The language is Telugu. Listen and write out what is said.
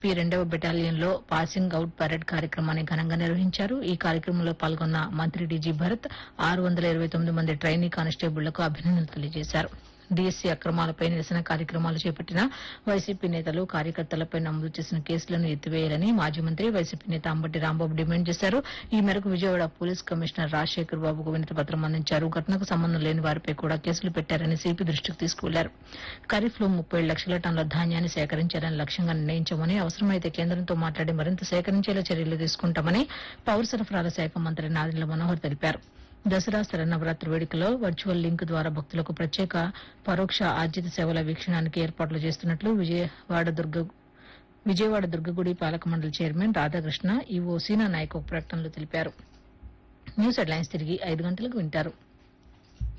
పి రెండవ బెటాలియన్ లో పాసింగ్ అవుట్ పరేడ్ కార్యక్రమాన్ని ఘనంగా నిర్వహించారు ఈ కార్యక్రమంలో పాల్గొన్న మంత్రి డీజీ భరత్ ఆరు వందల ఇరవై తొమ్మిది మంది ట్రైనీ కానిస్టేబుళ్లకు అభినందనలు తెలియజేశారు డీఎస్సీ అక్రమాలపై నిరసన కార్యక్రమాలు చేపట్టిన వైసీపీ నేతలు కార్యకర్తలపై నమోదు చేసిన కేసులను ఎత్తివేయాలని మాజీ మంత్రి వైసీపీ నేత అంబటి రాంబాబు డిమాండ్ చేశారు ఈ మేరకు విజయవాడ పోలీస్ కమిషనర్ రాజశేఖర్ బాబుకు వినతి పత్రం అందించారు ఘటనకు సంబంధం లేని వారిపై కూడా కేసులు పెట్టారని సిపి దృష్టికి తీసుకువెళ్లారు ఖరీఫ్ లో ముప్పై లక్షల టన్నుల ధాన్యాన్ని సేకరించాలని లక్ష్యంగా నిర్ణయించామని అవసరమైతే కేంద్రంతో మాట్లాడి మరింత సేకరించేలా చర్యలు తీసుకుంటామని పౌర సరఫరాల శాఖ మంత్రి నాదెండ్ల మనోహర్ తెలిపారు దసరా శరన్నవరాత్రి వేడుకలో వర్చువల్ లింక్ ద్వారా భక్తులకు ప్రత్యేక పరోక్ష ఆర్జిత సేవల వీక్షణానికి ఏర్పాట్లు చేస్తున్నట్లు విజయవాడ దుర్గ విజయవాడ దుర్గగుడి పాలక మండలి చైర్మన్ రాధాకృష్ణ ఈవో సీనా నాయక్ ఒక ప్రకటనలో తెలిపారు న్యూస్ హెడ్లైన్స్ తిరిగి ఐదు గంటలకు వింటారు